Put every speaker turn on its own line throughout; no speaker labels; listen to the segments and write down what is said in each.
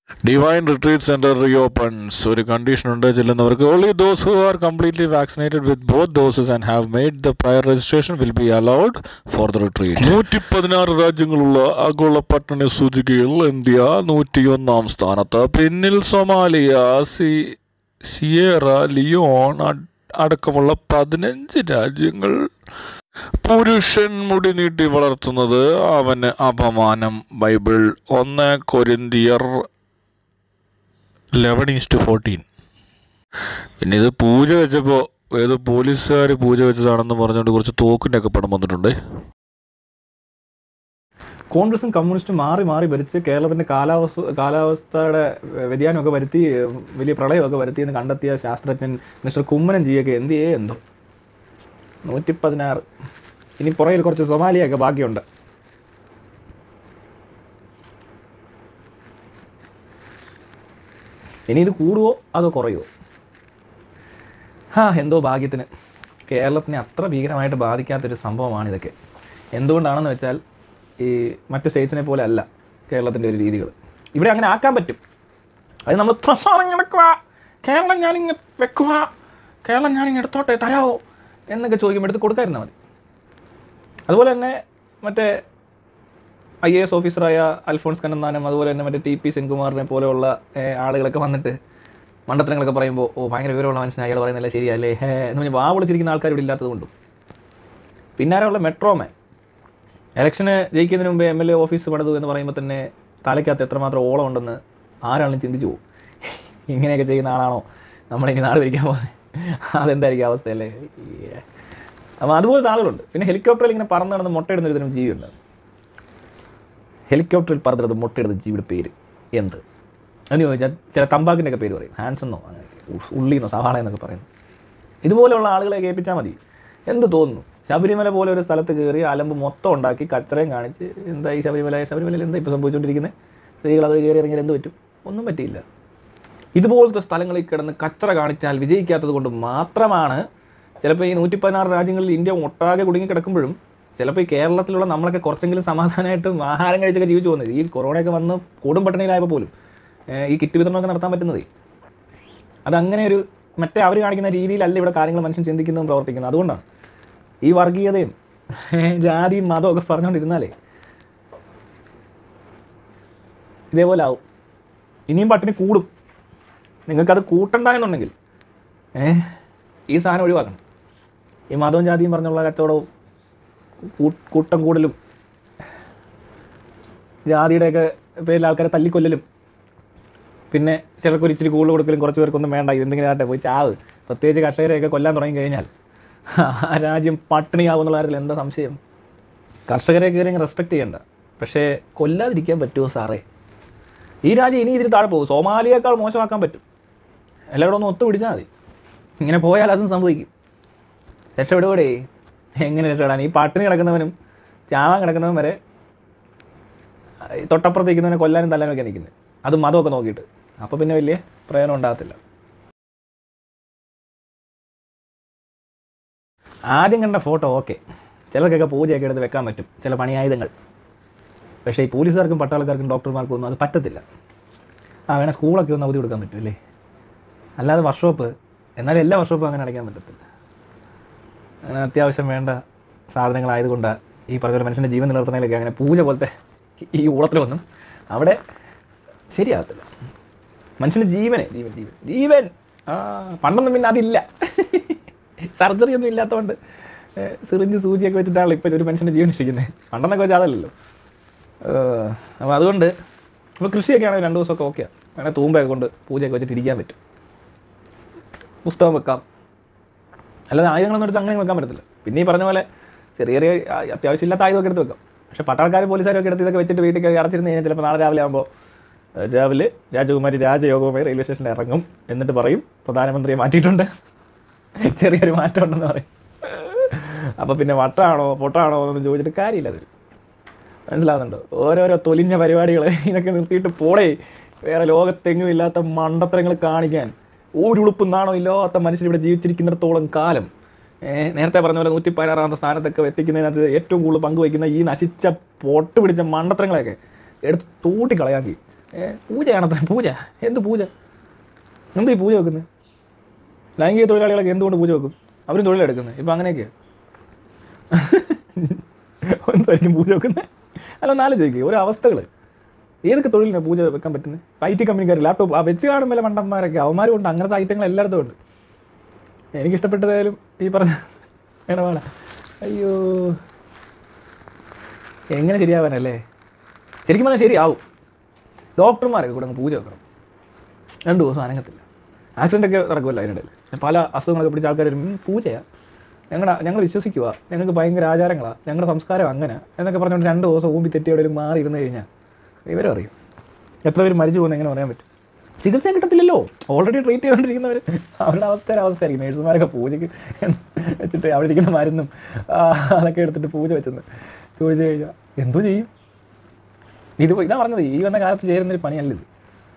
Divine retreat centre reopens ഒരു കണ്ടീഷനുണ്ട് ചെല്ലുന്നവർക്ക് only those who are completely vaccinated with both doses and have made the prior registration will be allowed for the retreat നൂറ്റി പതിനാറ് രാജ്യങ്ങളുള്ള ആഗോള പട്ടണ സൂചികയിൽ India നൂറ്റിയൊന്നാം സ്ഥാനത്ത് പിന്നിൽ സൊമാലിയ സി സിയേറ ലിയോൺ അഡ്- അടക്കമുള്ള പതിനഞ്ച് രാജ്യങ്ങൾ പുരുഷൻ മുടി നീട്ടി വളർത്തുന്നത് അവന് അപമാനം ബൈബിൾ ഒന്ന് കൊരിന്തിയർ ലെവൻ ഈസ്റ്റ് ഫോർട്ടീൻ പിന്നെ ഇത് പൂജ വെച്ചപ്പോൾ ഏതോ പോലീസുകാർ പൂജ വെച്ചതാണെന്ന് പറഞ്ഞുകൊണ്ട് കുറച്ച് തോക്കിൻ്റെ ഒക്കെ പടം വന്നിട്ടുണ്ട്
കോൺഗ്രസും കമ്മ്യൂണിസ്റ്റും മാറി മാറി ഭരിച്ച് കേരളത്തിൻ്റെ കാലാവസ്ഥ കാലാവസ്ഥയുടെ വ്യതിയാനമൊക്കെ വരുത്തി വലിയ പ്രളയമൊക്കെ വരുത്തി എന്ന് കണ്ടെത്തിയ ശാസ്ത്രജ്ഞൻ മിസ്റ്റർ കുമ്മനം ജിയൊക്കെ എന്ത് ചെയ്യേ എന്തോ നൂറ്റി പതിനാറ് ഇനി പുറകിൽ കുറച്ച് സൊമാലിയൊക്കെ ബാക്കിയുണ്ട് ഇനി ഇത് കൂടുവോ അതോ കുറയുമോ ഹാ എന്തോ ഭാഗ്യത്തിന് കേരളത്തിനെ അത്ര ഭീകരമായിട്ട് ബാധിക്കാത്തൊരു സംഭവമാണ് ഇതൊക്കെ എന്തുകൊണ്ടാണെന്ന് വെച്ചാൽ ഈ മറ്റ് സ്റ്റേറ്റ്സിനെ പോലെ അല്ല കേരളത്തിൻ്റെ ഒരു രീതികൾ ഇവിടെ അങ്ങനെ ആക്കാൻ പറ്റും അത് നമ്മൾ പ്രസാദം എടുക്കുക കേരളം ഞാനിങ്ങ് വെക്കുക കേരളം ഞാനിങ്ങ് എടുത്തോട്ടെ തരാമോ എന്നൊക്കെ ചോദിക്കുമ്പോൾ എടുത്ത് കൊടുക്കാതിരുന്നാൽ മതി അതുപോലെ തന്നെ മറ്റേ ഐ എ എസ് ഓഫീസറായ അൽഫോൺസ് കണ്ണന്താനം അതുപോലെ തന്നെ മറ്റേ ടി പി സെൻകുമാറിനെ പോലെയുള്ള ഏഹ്, ആളുകളൊക്കെ വന്നിട്ട് മണ്ടത്തരങ്ങളൊക്കെ പറയുമ്പോൾ ഓ ഭയങ്കര വിവരമുള്ള മനുഷ്യൻ അയാൾ പറയുന്നില്ല ശരിയല്ലേ ഹേ എന്ന് പറഞ്ഞ് വാ വിളിച്ചിരിക്കുന്ന ആൾക്കാർ ഇവിടെ ഇല്ലാത്തതുകൊണ്ടും പിന്നാരെയുള്ള മെട്രോമാൻ ഇലക്ഷന് ജയിക്കുന്നതിന് മുമ്പേ എം എൽ എ ഓഫീസ് പണിതു എന്ന് പറയുമ്പോൾ തന്നെ തലയ്ക്കകത്ത് എത്രമാത്രം ഓളം ഉണ്ടെന്ന് ആരാണെങ്കിലും ചിന്തിച്ചു പോകും ഇങ്ങനെയൊക്കെ ചെയ്യുന്ന ആളാണോ നമ്മളിനി നാട് ഭരിക്കാൻ പോകുന്നത് അതെന്തായിരിക്കും അവസ്ഥയല്ലേ Yeah. അപ്പോൾ അതുപോലത്തെ ആളുകളുണ്ട് പിന്നെ ഹെലികോപ്റ്ററിൽ ഇങ്ങനെ പറന്ന് നടന്ന് മുട്ടയിടുന്നൊരു ജീവിയുണ്ട് ഹെലികോപ്റ്ററിൽ പറന്നിടത്ത് മുട്ടയിടുന്ന ജീവിയുടെ പേര് എന്ത് എന്ന് ചോദിച്ചാൽ ചില തമ്പാക്കിൻ്റെ ഒക്കെ പേര് പറയും ഹാൻസ് എന്നോ അങ്ങനെ ഉള്ളിന്നോ സവാള എന്നൊക്കെ പറയുന്നു ഇതുപോലെയുള്ള ആളുകളെ കേൾപ്പിച്ചാൽ മതി എന്ത് തോന്നുന്നു ശബരിമല പോലെ ഒരു സ്ഥലത്ത് കയറി അലമ്പ് മൊത്തം ഉണ്ടാക്കി കച്ചറയും കാണിച്ച് എന്താ ഈ ശബരിമല ശബരിമലയിൽ എന്താ ഇപ്പോൾ സംഭവിച്ചുകൊണ്ടിരിക്കുന്നത് സ്ത്രീകൾ അത് കയറി ഇറങ്ങിയാൽ എന്ത് പറ്റും ഒന്നും പറ്റിയില്ല ഇതുപോലത്തെ സ്ഥലങ്ങളിൽ കിടന്ന് കച്ചറ കാണിച്ചാൽ വിജയിക്കാത്തത് കൊണ്ട് മാത്രമാണ് ചിലപ്പോൾ ഈ നൂറ്റി പതിനാറ് രാജ്യങ്ങളിൽ ഇന്ത്യ ഒട്ടാകെ കുടുങ്ങി കിടക്കുമ്പോഴും ചിലപ്പോൾ ഈ കേരളത്തിലുള്ള നമ്മളൊക്കെ കുറച്ചെങ്കിലും സമാധാനമായിട്ടും ആഹാരം കഴിച്ചൊക്കെ ജീവിച്ചു പോകുന്നത് ഈ കൊറോണയൊക്കെ വന്ന് കൂടും പട്ടിണിയിലായപ്പോൾ പോലും ഏഹ് ഈ കിറ്റ് വിതരണമൊക്കെ നടത്താൻ പറ്റുന്നതേ അതങ്ങനെ ഒരു മറ്റേ അവർ കാണിക്കുന്ന രീതിയിലല്ല ഇവിടെ കാര്യങ്ങൾ മനുഷ്യൻ ചിന്തിക്കുന്നതും പ്രവർത്തിക്കുന്നത് അതുകൊണ്ടാണ് ഈ വർഗീയതയും ജാതിയും മതവും ഒക്കെ പറഞ്ഞുകൊണ്ടിരുന്നാലേ ഇതേപോലെ ആവും ഇനിയും പട്ടിണി കൂടും നിങ്ങൾക്കത് കൂട്ടണ്ട എന്നുണ്ടെങ്കിൽ ഏ ഈ സാധനം ഒഴിവാക്കണം ഈ മതവും ജാതിയും പറഞ്ഞുള്ള കച്ചവടവും കൂ- കൂട്ടം കൂടലും ജാതിയുടെയൊക്കെ പേരിൽ ആൾക്കാരെ തല്ലിക്കൊല്ലലും പിന്നെ ചിലർക്ക് ഒരു ഇച്ചിരി കൂടുതൽ കൊടുക്കലും കുറച്ച് പേർക്കൊന്നും വേണ്ട എന്തെങ്കിലും ആട്ടെ പോയി ചാവ് പ്രത്യേകിച്ച് കർഷകരെയൊക്കെ കൊല്ലാൻ തുടങ്ങി കഴിഞ്ഞാൽ ആ രാജ്യം പട്ടിണിയാവുന്നുള്ള കാര്യത്തിൽ എന്താ സംശയം കർഷകരെ കയറി റെസ്പെക്റ്റ് ചെയ്യണ്ട പക്ഷേ കൊല്ലാതിരിക്കാൻ പറ്റുമോ സാറേ ഈ രാജ്യം ഇനി ഇതിന് താഴെ പോകും സോമാലിയേക്കാൾ മോശമാക്കാൻ പറ്റും എല്ലാവരും ഒന്ന് ഒത്തുപിടിച്ചാൽ മതി ഇങ്ങനെ പോയാൽ അതും സംഭവിക്കും രക്ഷപ്പെടുകൂടെ എങ്ങനെ രക്ഷപ്പെടാൻ ഈ പട്ടിണി കിടക്കുന്നവനും ചാവാൻ കിടക്കുന്നവൻ വരെ ഈ തൊട്ടപ്പുറത്തിരിക്കുന്നവനെ കൊല്ലാനും തല്ലാനും ഒക്കെ നിൽക്കുന്നത് അത് മതമൊക്കെ നോക്കിയിട്ട് അപ്പോൾ പിന്നെ വലിയ പ്രയോജനം ഉണ്ടാകത്തില്ല ആദ്യം കണ്ട ഫോട്ടോ ഓക്കെ ചിലർക്കൊക്കെ പൂജയൊക്കെ എടുത്ത് വെക്കാൻ പറ്റും ചില പണിയായുധങ്ങൾ പക്ഷേ ഈ പോലീസുകാർക്കും പട്ടാളക്കാർക്കും ഡോക്ടർമാർക്കും ഒന്നും അത് പറ്റത്തില്ല ആ വേണേൽ സ്കൂളൊക്കെ ഒന്ന് അവധി കൊടുക്കാൻ പറ്റും അല്ലേ അല്ലാതെ വർക്ക്ഷോപ്പ് എന്നാലും എല്ലാ വർക്ക്ഷോപ്പും അങ്ങനെ അടയ്ക്കാൻ പറ്റത്തില്ല അങ്ങനെ അത്യാവശ്യം വേണ്ട സാധനങ്ങളായതുകൊണ്ട് ഈ പറഞ്ഞ പോലെ മനുഷ്യൻ്റെ ജീവൻ നിലനിർത്തുന്നതിലൊക്കെ അങ്ങനെ പൂജ പോലത്തെ ഈ ഊളത്തിലൊന്നും അവിടെ ശരിയാകത്തില്ല മനുഷ്യൻ്റെ ജീവനെ ജീവൻ ജീവൻ ജീവൻ ആ പണ്ടൊന്നും പിന്നെ അതില്ല സർജറി ഒന്നും ഇല്ലാത്തതുകൊണ്ട് സിറിഞ്ച് സൂചിയൊക്കെ വെച്ചിട്ടാണ് ഇപ്പോൾ ഒരു മനുഷ്യൻ്റെ ജീവൻ രക്ഷിക്കുന്നത് പണ്ടെന്നൊക്കെ വെച്ചാൽ അതല്ലല്ലോ അപ്പോൾ അതുകൊണ്ട് ഇപ്പോൾ കൃഷിയൊക്കെ ആണെങ്കിൽ രണ്ട് ദിവസമൊക്കെ ഓക്കെയാണ് അങ്ങനെ തൂമ്പയൊക്കെ കൊണ്ട് പൂജയൊക്കെ വെച്ചിട്ട് ഇരിക്കാൻ പറ്റും പുസ്തകം വെക്കാം അല്ലാതെ ആയുധങ്ങളൊന്നും എടുത്ത് അങ്ങനെ വെക്കാൻ പറ്റത്തില്ല പിന്നെ ഈ പറഞ്ഞ പോലെ ചെറിയ ചെറിയ ആ, അത്യാവശ്യം ഇല്ലാത്ത ആയുധമൊക്കെ എടുത്ത് വെക്കാം പക്ഷേ പട്ടാൾക്കാർ പോലീസുകാരൊക്കെ എടുത്ത് ഇതൊക്കെ വെച്ചിട്ട് വീട്ടിൽ കയറി അടച്ചിരുന്ന് കഴിഞ്ഞാൽ ചിലപ്പോൾ നാളെ രാവിലെ ആകുമ്പോൾ ഏഹ്, രാവിലെ രാജകുമാരി രാജയോഗവുമായി റെയിൽവേ സ്റ്റേഷനിൽ ഇറങ്ങും എന്നിട്ട് പറയും പ്രധാനമന്ത്രിയെ മാറ്റിയിട്ടുണ്ട് ചെറിയൊരു മാറ്റം ഉണ്ടെന്ന് പറയും അപ്പോൾ പിന്നെ വട്ടാണോ പൊട്ടാണോ എന്നൊന്നും ചോദിച്ചിട്ട് കാര്യമില്ല അതിൽ മനസ്സിലാവുന്നുണ്ടോ ഓരോരോ തൊലിഞ്ഞ പരിപാടികൾ ഇതൊക്കെ നിർത്തിയിട്ട് പോടേ വേറെ ലോകത്തെങ്ങും ഇല്ലാത്ത മണ്ടത്തരങ്ങൾ കാണിക്കാൻ ഊരുളുപ്പും നാണോ ഇല്ലാത്ത മനുഷ്യർ ഇവിടെ ജീവിച്ചിരിക്കുന്നിടത്തോളം കാലം ഏ, നേരത്തെ പറഞ്ഞ പോലെ നൂറ്റി പതിനാറാമത്തെ സ്ഥാനത്തൊക്കെ എത്തിക്കുന്നതിനകത്ത് ഏറ്റവും കൂടുതൽ പങ്കുവയ്ക്കുന്ന ഈ നശിച്ച പൊട്ട് പിടിച്ച മണ്ടത്തരങ്ങളെയൊക്കെ എടുത്ത് തൂട്ടി കളയാക്കി ഏ പൂജയാണ് അത്ര പൂജ എന്ത് പൂജ എന്ത് ഈ പൂജ വെക്കുന്നത് ലൈംഗിക തൊഴിലാളികളൊക്കെ എന്തുകൊണ്ട് പൂജ വെക്കും അവരും തൊഴിലെടുക്കുന്നത് ഇപ്പം അങ്ങനെയൊക്കെയാണ് എന്തായിരിക്കും പൂജ വെക്കുന്നത് അല്ല നാല് ചോദിക്കുക ഓരോ അവസ്ഥകൾ ഏതൊക്കെ തൊഴിലിനാണ് പൂജ വെക്കാൻ പറ്റുന്നത് ഐ ടി കമ്പനിക്കാർ ലാപ്ടോപ്പ് ആ വെച്ച് കാണുമ്പോൾ മണ്ടന്മാരൊക്കെ അവന്മാരും ഉണ്ട് അങ്ങനത്തെ ഐറ്റങ്ങൾ എല്ലായിടത്തും ഉണ്ട് എനിക്കിഷ്ടപ്പെട്ടതായാലും ഈ പറഞ്ഞ ഇടപാട അയ്യോ എങ്ങനെ ശരിയാവാനല്ലേ ശരിക്കും പറഞ്ഞാൽ ശരിയാവും ഡോക്ടർമാരൊക്കെ കൂടെ അങ്ങ് പൂജ വെക്കണം രണ്ട് ദിവസം അനങ്ങത്തില്ല ആക്സിഡൻ്റ് ഒക്കെ നടക്കുമല്ലോ അതിനിടയിൽ പല അസുഖങ്ങളൊക്കെ പിടിച്ച ആൾക്കാർ വരും "ഉം, പൂജയാ ഞങ്ങളുടെ ഞങ്ങൾ വിശ്വസിക്കുക ഞങ്ങൾക്ക് ഭയങ്കര ആചാരങ്ങളാണ് ഞങ്ങളുടെ സംസ്കാരം അങ്ങനെ എന്നൊക്കെ പറഞ്ഞുകൊണ്ട് രണ്ട് ദിവസം ഊമ്പി തെറ്റി എവിടെയെങ്കിലും മാറി ഇരുന്ന് കഴിഞ്ഞാൽ ഇവരും അറിയും എത്ര പേര് മരിച്ചു പോകുന്ന എങ്ങനെ പറയാൻ പറ്റും ചികിത്സ കിട്ടത്തില്ലല്ലോ ഓൾറെഡി ട്രീറ്റ് ചെയ്തുകൊണ്ടിരിക്കുന്നവർ അവരുടെ അവസ്ഥ ഒരു അവസ്ഥയായിരിക്കും നേഴ്സുമാരൊക്കെ പൂജയ്ക്ക് വെച്ചിട്ട് അവിടെ ഇരിക്കുന്ന മരുന്നും ആ, അതൊക്കെ എടുത്തിട്ട് പൂജ വെച്ചെന്ന് ചോദിച്ചു കഴിഞ്ഞാൽ എന്തോ ചെയ്യും ഇത് ഇതാ പറഞ്ഞത് ഈ വന്ന കാലത്ത് ചേരുന്നൊരു പണിയല്ല ഇത്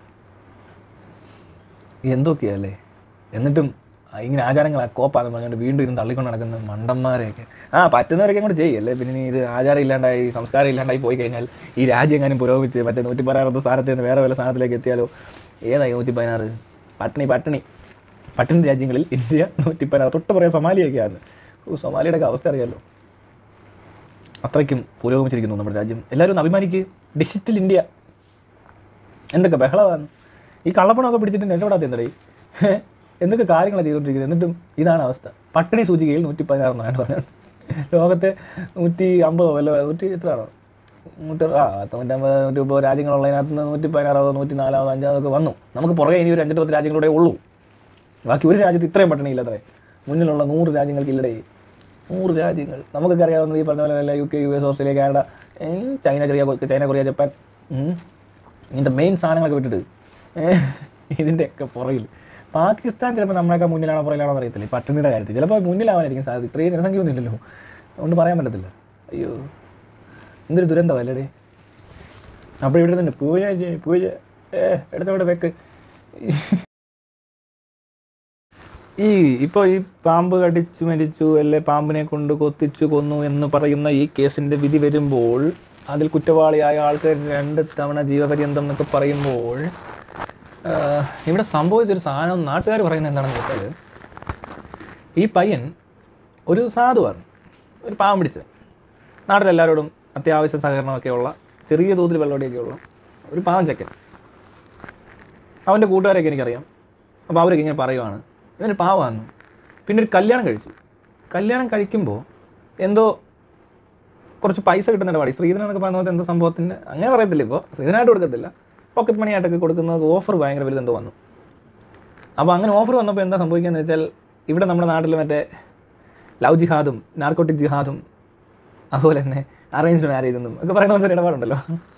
എന്തൊക്കെയല്ലേ എന്നിട്ടും ആ ഇങ്ങനെ ആചാരങ്ങൾ കോപ്പാന്ന് പറഞ്ഞുകൊണ്ട് വീണ്ടും ഇരുന്ന് തള്ളിക്കൊണ്ട് നടക്കുന്ന മണ്ടന്മാരെയൊക്കെ ആ പറ്റുന്നവരൊക്കെ കൂടെ ചെയ്യല്ലേ പിന്നെ നീ ഇത് ആചാരം ഇല്ലാണ്ടായി സംസ്കാരം ഇല്ലാണ്ടായി പോയി കഴിഞ്ഞാൽ ഈ രാജ്യം എങ്ങാനും പുരോഗമിച്ച് മറ്റേ നൂറ്റി പതിനാറത്തെ സ്ഥാനത്ത് നിന്ന് വേറെ വല്ല സ്ഥാനത്തിലേക്ക് എത്തിയാലോ ഏതായി നൂറ്റി പതിനാറ് പട്ടിണി പട്ടിണി പട്ടിണി രാജ്യങ്ങളിൽ ഇന്ത്യ നൂറ്റി പതിനാറ് തൊട്ട് പറയാൻ സൊമാലിയൊക്കെയാണ് ഓ സൊമാലിയുടെ ഒക്കെ അവസ്ഥ അറിയാമല്ലോ അത്രയ്ക്കും പുരോഗമിച്ചിരിക്കുന്നു നമ്മുടെ രാജ്യം എല്ലാവരും ഒന്ന് അഭിമാനിക്കുക ഡിജിറ്റൽ ഇന്ത്യ എന്തൊക്കെ ബഹളമാണ് ഈ കള്ളപ്പണമൊക്കെ പിടിച്ചിട്ട് രക്ഷപ്പെടാത്ത എന്തടേ എന്തൊക്കെ കാര്യങ്ങളാണ് ചെയ്തുകൊണ്ടിരിക്കുന്നത് എന്നിട്ടും ഇതാണ് അവസ്ഥ പട്ടിണി സൂചികയിൽ നൂറ്റി പതിനാറെന്നാണ് പറഞ്ഞത് ലോകത്തെ നൂറ്റി അമ്പതോ അല്ല നൂറ്റി എത്രയാണോ നൂറ്റി ആ തൊണ്ണൂറ്റമ്പത് നൂറ്റി മുപ്പത് രാജ്യങ്ങളുള്ളതിനകത്ത് നിന്ന് നൂറ്റി പതിനാറാവതോ നൂറ്റി നാലാവതോ അഞ്ചാവതൊക്കെ വന്നു നമുക്ക് പുറകെ ഇനി ഒരു അഞ്ചെട്ട് പത്ത് രാജ്യങ്ങളുടെ ഉള്ളൂ ബാക്കി ഒരു രാജ്യത്ത് ഇത്രയും പട്ടിണി ഇല്ലത്രേ മുന്നിലുള്ള നൂറ് രാജ്യങ്ങൾക്ക് ഇല്ലടേ നൂറ് രാജ്യങ്ങൾ നമുക്കൊക്കെ അറിയാവുന്നത് ഈ പറഞ്ഞ പോലെ വല്ല U K U S Australia Canada ഏ, ചൈന ചെറിയ കൊ- ചൈന കൊറിയ ജപ്പാൻ ഉം. ഇങ്ങനത്തെ മെയിൻ സാധനങ്ങളൊക്കെ വിട്ടിട്ട് ഏ, ഇതിൻ്റെയൊക്കെ പുറകിൽ പാകിസ്ഥാൻ ചിലപ്പോൾ നമ്മളെയൊക്കെ മുന്നിലാണോ പുറകിലാണോ അറിയത്തില്ല ഈ പട്ടിണിയുടെ കാര്യത്തിൽ ചിലപ്പോൾ മുന്നിലാവാനായിരിക്കും സാധ്യത ഇത്രയും ജനസംഖ്യ ഒന്നും ഇല്ലല്ലോ അതുകൊണ്ട് പറയാൻ പറ്റത്തില്ല അയ്യോ എന്തൊരു ദുരന്തമല്ലേ അപ്പോൾ ഇവിടെ തന്നെ പൂജ ചെയ്യ്, പൂജ ഏ എടുത്തോടെ വെക്ക് ഈ ഇപ്പോൾ ഈ പാമ്പ് കടിച്ചു മരിച്ചു അല്ലെ പാമ്പിനെ കൊണ്ട് കൊത്തിച്ചു കൊന്നു എന്ന് പറയുന്ന ഈ കേസിൻ്റെ വിധി വരുമ്പോൾ അതിൽ കുറ്റവാളിയായ ആൾക്ക് രണ്ട് തവണ ജീവപര്യന്തം എന്നൊക്കെ പറയുമ്പോൾ ആ, ഇവിടെ സംഭവിച്ചൊരു സാധനം നാട്ടുകാർ പറയുന്നത് എന്താണെന്ന് വെച്ചാൽ ഈ പയ്യൻ ഒരു സാധുവാണ് ഒരു പാവം പിടിച്ചത് നാട്ടിലെല്ലാവരോടും അത്യാവശ്യ സഹകരണമൊക്കെ ഉള്ള ചെറിയ തോതിൽ വെള്ളമടിയൊക്കെ ഉള്ള ഒരു പാവം ചെക്കൻ അവൻ്റെ കൂട്ടുകാരൊക്കെ എനിക്കറിയാം അപ്പോൾ അവരൊക്കെ ഇങ്ങനെ പറയുവാണ് ഇവനൊരു പാവമാണ് പിന്നെ ഒരു കല്യാണം കഴിച്ചു കല്യാണം കഴിക്കുമ്പോൾ എന്തോ കുറച്ച് പൈസ കിട്ടുന്ന ഇടപാടി ശ്രീധരൻ എന്നൊക്കെ പറയുന്ന പോലത്തെ എന്തോ സംഭവത്തിന് അങ്ങനെ പറയത്തില്ല ഇപ്പോൾ ശ്രീധരനായിട്ട് കൊടുക്കത്തില്ല പോക്കറ്റ് മണിയായിട്ടൊക്കെ കൊടുക്കുന്നത് ഓഫർ ഭയങ്കര വലുതെന്തോ വന്നു അപ്പോൾ അങ്ങനെ ഓഫർ വന്നപ്പോൾ എന്താ സംഭവിക്കുകയെന്ന് വെച്ചാൽ ഇവിടെ നമ്മുടെ നാട്ടിൽ മറ്റേ ലവ് ജിഹാദും നാർക്കോട്ടിക് ജിഹാദും അതുപോലെ തന്നെ അറേഞ്ച്ഡ് മാരേജ് എന്നും ഒക്കെ പറയുന്ന പോലത്തെ ഒരു ഇടപാടുണ്ടല്ലോ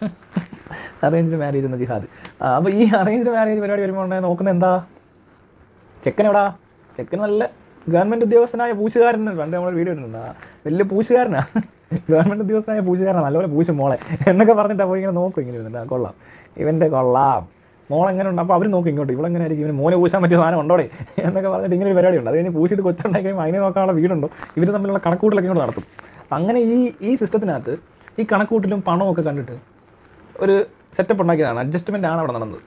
അറേഞ്ച്ഡ് മാരേജ് എന്ന ജിഹാദ് ആ, അപ്പോൾ ഈ അറേഞ്ച്ഡ് മാരേജ് പരിപാടി വരുമ്പോൾ നോക്കുന്നത് എന്താ ചെക്കൻ എവിടാ ചെക്കൻ നല്ല ഗവൺമെൻറ് ഉദ്യോഗസ്ഥനായ പൂശുകാരൻ പണ്ട് നമ്മൾ വീഡിയോ ഇട്ടിട്ടുണ്ട് ആ, വലിയ പൂശുകാരനാ ഗവൺമെൻറ് ഉദ്യോഗസ്ഥനായ പൂശുകാരനാ നല്ലപോലെ പൂശ മോളെ എന്നൊക്കെ പറഞ്ഞിട്ട് അപ്പോൾ ഇങ്ങനെ നോക്കും ഇങ്ങനെ ഇരുന്നിട്ട് ആ, കൊള്ളാം ഇവൻ്റെ കൊള്ളാം മോൾ എങ്ങനെ ഉണ്ട് അപ്പോൾ അവർ നോക്കും ഇങ്ങോട്ട് ഇവളെങ്ങനെ ആയിരിക്കും ഇവന് മോനെ പൂശാൻ പറ്റിയ സാധനം ഉണ്ടോടെ എന്നൊക്കെ പറഞ്ഞിട്ട് ഇങ്ങനെ ഒരു പരിപാടി ഉണ്ട് അത് കഴിഞ്ഞ് പൂശിട്ട് കൊച്ചുണ്ടായി കഴിയുമ്പോൾ അതിനെ നോക്കാനുള്ള വീടുണ്ടോ ഇവർ തമ്മിലുള്ള കണക്കൂട്ടലൊക്കെ ഇങ്ങോട്ട് നടത്തും അങ്ങനെ ഈ ഈ സിസ്റ്റത്തിനകത്ത് ഈ കണക്കൂട്ടിലും പണവും ഒക്കെ കണ്ടിട്ട് ഒരു സെറ്റപ്പ് ഉണ്ടാക്കിയതാണ് അഡ്ജസ്റ്റ്മെൻ്റ് ആണ് അവിടെ നടന്നത്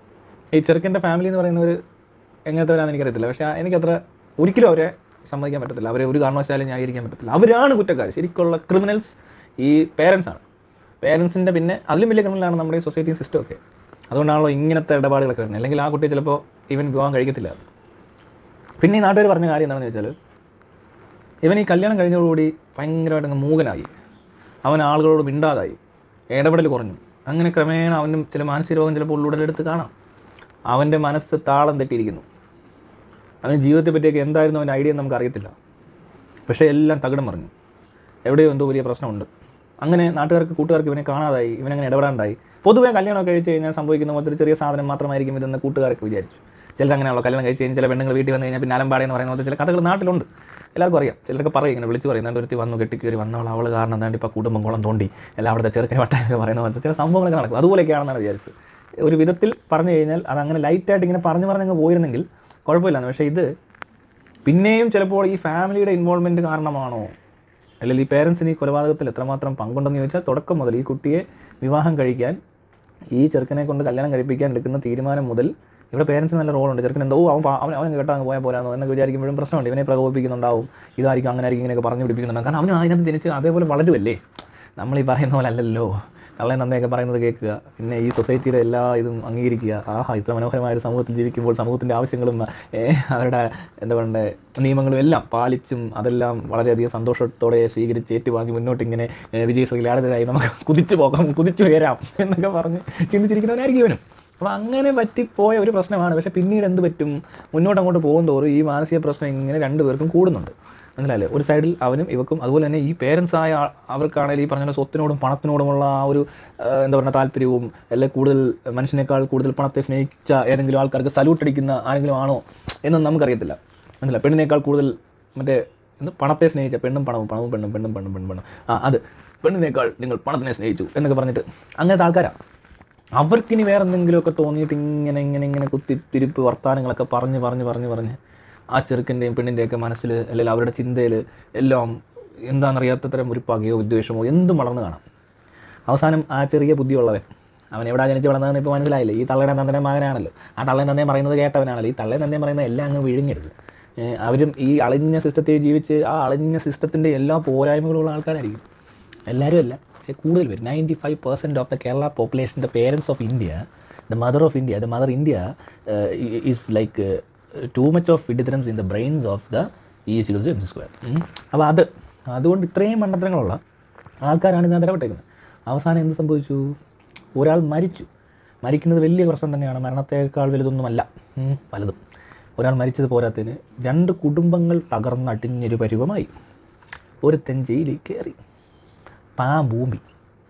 ഈ ചെറുക്കൻ്റെ ഫാമിലി എന്ന് പറയുന്നവർ എങ്ങനത്തെവരാണെന്ന് എനിക്കറിയത്തില്ല പക്ഷേ എനിക്കത്ര ഒരിക്കലും അവരെ സമ്മതിക്കാൻ പറ്റത്തില്ല അവരെ ഒരു കാരണവശാലും ന്യായീകരിക്കാൻ പറ്റത്തില്ല അവരാണ് കുറ്റക്കാർ ശരിക്കുള്ള ക്രിമിനൽസ് ഈ പേരൻസ് ആണ് പേരൻസിൻ്റെ പിന്നെ അതിലും വലിയ ക്രിമിനലാണ് നമ്മുടെ ഈ സൊസൈറ്റി സിസ്റ്റം ഒക്കെ അതുകൊണ്ടാണല്ലോ ഇങ്ങനത്തെ ഇടപാടുകളൊക്കെ വരുന്നത് അല്ലെങ്കിൽ ആ കുട്ടി ചിലപ്പോൾ ഇവൻ വിവാഹം കഴിക്കത്തില്ല പിന്നെ ഈ നാട്ടുകാർ പറഞ്ഞ കാര്യം എന്താണെന്ന് വെച്ചാൽ ഇവൻ ഈ കല്യാണം കഴിഞ്ഞതോടുകൂടി ഭയങ്കരമായിട്ട് അങ്ങ് മൂകനായി അവൻ ആളുകളോട് മിണ്ടാതായി ഇടപെടൽ കുറഞ്ഞു അങ്ങനെ ക്രമേണ അവനും ചില മാനസിക രോഗം ചിലപ്പോൾ ഉള്ളുടലെടുത്ത് കാണാം അവൻ്റെ മനസ്സ് താളം തെറ്റിയിരിക്കുന്നു അവന് ജീവിതത്തെ പറ്റിയൊക്കെ എന്തായിരുന്നു അവൻ്റെ ഐഡിയ എന്ന് നമുക്ക് അറിയത്തില്ല പക്ഷേ എല്ലാം തകിടം മറിഞ്ഞു എവിടെയോ എന്തോ വലിയ പ്രശ്നമുണ്ട് അങ്ങനെ നാട്ടുകാർക്ക് കൂട്ടുകാർക്ക് ഇവനെ കാണാതായി ഇവനങ്ങനെ ഇടപെടാണ്ടായി പൊതുവേ കല്യാണമൊക്കെ കഴിച്ച് കഴിഞ്ഞാൽ സംഭവിക്കുന്ന പോലത്തെ ഒരു ചെറിയ സാധനം മാത്രമായിരിക്കും ഇതെന്ന് കൂട്ടുകാരൊക്കെ വിചാരിച്ചു ചിലർ അങ്ങനെയുള്ള കല്യാണം കഴിച്ച് കഴിഞ്ഞാൽ ചില പെണ്ണുങ്ങൾ വീട്ടിൽ വന്നു കഴിഞ്ഞാൽ പിന്നെ അലമ്പാടെ എന്ന് പറയുന്ന പോലത്തെ ചില കഥകൾ നാട്ടിലുണ്ട് എല്ലാവർക്കും അറിയാം ചിലരൊക്കെ പറയും ഇങ്ങനെ വിളിച്ച് പറയും ഒരുത്തി വന്നു കെട്ടിക്കയറി വന്നവൾ അവൾ കാരണം എന്താണ്ട് ഇപ്പോൾ കുടുംബം കുളം തോണ്ടി എല്ലാം അവിടുത്തെ ചെറുക്കനെ വട്ടാനൊക്കെ പറയുന്ന പോലത്തെ ചില സംഭവങ്ങളൊക്കെ നടക്കും അതുപോലെയൊക്കെയാണെന്നാണ് വിചാരിച്ചത് ഒരു വിധത്തിൽ പറഞ്ഞു കഴിഞ്ഞാൽ അത് അങ്ങനെ ലൈറ്റായിട്ട് ഇങ്ങനെ പറഞ്ഞു പറഞ്ഞങ്ങ് പോയിരുന്നെങ്കിൽ കുഴപ്പമില്ലാന്ന് പക്ഷേ ഇത് പിന്നെയും ചിലപ്പോൾ ഈ ഫാമിലിയുടെ ഇൻവോൾവ്മെൻറ്റ് കാരണമാണോ അല്ലെങ്കിൽ ഈ പേരൻസിന് ഈ കൊലപാതകത്തിൽ എത്രമാത്രം പങ്കുണ്ടെന്ന് ചോദിച്ചാൽ തുടക്കം മുതൽ ഈ കുട്ടിയെ വിവാഹം കഴിക്കാൻ ഈ ചെറുക്കനെ കൊണ്ട് കല്യാണം കഴിപ്പിക്കാൻ എടുക്കുന്ന തീരുമാനം മുതൽ ഇവിടെ പേരൻസ് നല്ല റോളുണ്ട് ചെറുക്കൻ എന്തോ അവൻ പാ- അവൻ അവൻ കേട്ടോ അങ്ങ് പോയാൽ പോരാന്നോ എന്നൊക്കെ വിചാരിക്കുമ്പോഴും പ്രശ്നമുണ്ട് ഇവനെ പ്രകോപിപ്പിക്കുന്നുണ്ടാവും ഇതായിരിക്കും അങ്ങനെ ആയിരിക്കും ഇങ്ങനെയൊക്കെ പറഞ്ഞു പിടിപ്പിക്കുന്നുണ്ടാവും കാരണം അവന് അതിനകത്ത് ജനിച്ച് അതേപോലെ വളരുമല്ലേ നമ്മൾ ഈ പറയുന്ന പോലെ അല്ലല്ലോ കള്ളെ നന്ദയൊക്കെ പറയുന്നത് കേൾക്കുക പിന്നെ ഈ സൊസൈറ്റിയുടെ എല്ലാ ഇതും അംഗീകരിക്കുക ആഹാ ഇത്ര മനോഹരമായ ഒരു സമൂഹത്തിൽ ജീവിക്കുമ്പോൾ സമൂഹത്തിൻ്റെ ആവശ്യങ്ങളും ഏ, അവരുടെ എന്താ പറയണ്ടേ നിയമങ്ങളും എല്ലാം പാലിച്ചും അതെല്ലാം വളരെയധികം സന്തോഷത്തോടെ സ്വീകരിച്ച് ഏറ്റുവാങ്ങി മുന്നോട്ട് ഇങ്ങനെ ഏ, വിജയശ്രീലാളിതരായി നമുക്ക് കുതിച്ചു പോകാം കുതിച്ചു ഉയരാം എന്നൊക്കെ പറഞ്ഞ് ചിന്തിച്ചിരിക്കുന്നവനായിരിക്കും ഇവനും അപ്പോൾ അങ്ങനെ പറ്റിപ്പോയ ഒരു പ്രശ്നമാണ് പക്ഷേ പിന്നീട് എന്ത് പറ്റും മുന്നോട്ട് അങ്ങോട്ട് പോകുന്തോറും ഈ മാനസിക പ്രശ്നം ഇങ്ങനെ രണ്ടുപേർക്കും കൂടുന്നുണ്ട് മനസ്സിലായില്ലേ ഒരു സൈഡിൽ അവനും ഇവക്കും അതുപോലെ തന്നെ ഈ പേരൻസ് ആയ ആ- അവർക്കാണെങ്കിൽ ഈ പറഞ്ഞ പോലെ സ്വത്തിനോടും പണത്തിനോടുമുള്ള ആ ഒരു ആ, എന്താ പറയുക താല്പര്യവും അല്ലെങ്കിൽ കൂടുതൽ മനുഷ്യനേക്കാൾ കൂടുതൽ പണത്തെ സ്നേഹിച്ച ഏതെങ്കിലും ആൾക്കാർക്ക് സല്യൂട്ട് അടിക്കുന്ന ആരെങ്കിലും ആണോ എന്നൊന്നും നമുക്കറിയത്തില്ല മനസ്സിലായി പെണ്ണിനേക്കാൾ കൂടുതൽ മറ്റേ എന്ത് പണത്തെ സ്നേഹിച്ച പെണ്ണും പണവും പണവും പെണ്ണും പെണ്ണും പെണ്ണും പെണ്ണും പെണ്ണും ആ അത് പെണ്ണിനേക്കാൾ നിങ്ങൾ പണത്തിനെ സ്നേഹിച്ചു എന്നൊക്കെ പറഞ്ഞിട്ട് അങ്ങനത്തെ ആൾക്കാരാണ് അവർക്കിനി വേറെ എന്തെങ്കിലുമൊക്കെ തോന്നിയിട്ട് ഇങ്ങനെ ഇങ്ങനെ ഇങ്ങനെ കുത്തിത്തിരിപ്പ് വർത്തമാനങ്ങളൊക്കെ പറഞ്ഞ് പറഞ്ഞ് പറഞ്ഞ് പറഞ്ഞ് ആ ചെറുക്കൻ്റെയും പെണ്ണിൻ്റെയൊക്കെ മനസ്സിൽ അല്ലെങ്കിൽ അവരുടെ ചിന്തയിൽ എല്ലാം എന്താണെന്നറിയാത്ത തരം ഒരു പകയോ വിദ്വേഷമോ എന്തും വളർന്നു കാണാം അവസാനം ആ ചെറിയ ബുദ്ധിയുള്ളവൻ അവൻ എവിടെ ജനിച്ച് വളർന്നതെന്ന് ഇപ്പോൾ മനസ്സിലായില്ലേ ഈ തള്ളയുടെ നന്ദൻ്റെ മകനാണല്ലോ ആ തള്ളയും നന്ദയും പറയുന്നത് കേട്ടവനാണല്ലോ ഈ തള്ളയും നന്ദയും പറയുന്നത് എല്ലാം അങ്ങ് വിഴുങ്ങരുത് ഏഹ് അവരും ഈ അളിഞ്ഞ സിസ്റ്റത്തിൽ ജീവിച്ച് ആ അളിഞ്ഞ സിസ്റ്റത്തിൻ്റെ എല്ലാ പോരായ്മകളുള്ള ആൾക്കാരായിരിക്കും എല്ലാവരും അല്ല പക്ഷേ കൂടുതൽ പേര് ninety five percent of the Kerala population the parents of India the mother of India the mother India is like too much of difference in the brains of the ഈ സിലോസ് എം സ്ക്വയർ അപ്പോൾ അത് അതുകൊണ്ട് ഇത്രയും മണ്ടത്തരങ്ങളുള്ള ആൾക്കാരാണ് ഇതിനകത്ത് ഇടപെട്ടേക്കുന്നത് അവസാനം എന്ത് സംഭവിച്ചു ഒരാൾ മരിച്ചു മരിക്കുന്നത് വലിയ പ്രശ്നം തന്നെയാണ് മരണത്തേക്കാൾ വലുതൊന്നുമല്ല ഉം, വലുതും ഒരാൾ മരിച്ചത് പോരാത്തതിന് രണ്ട് കുടുംബങ്ങൾ തകർന്നടിഞ്ഞൊരു പരുവമായി ഒരുത്തൻ ജയിലിൽ കയറി പാമ്പൂമ്പി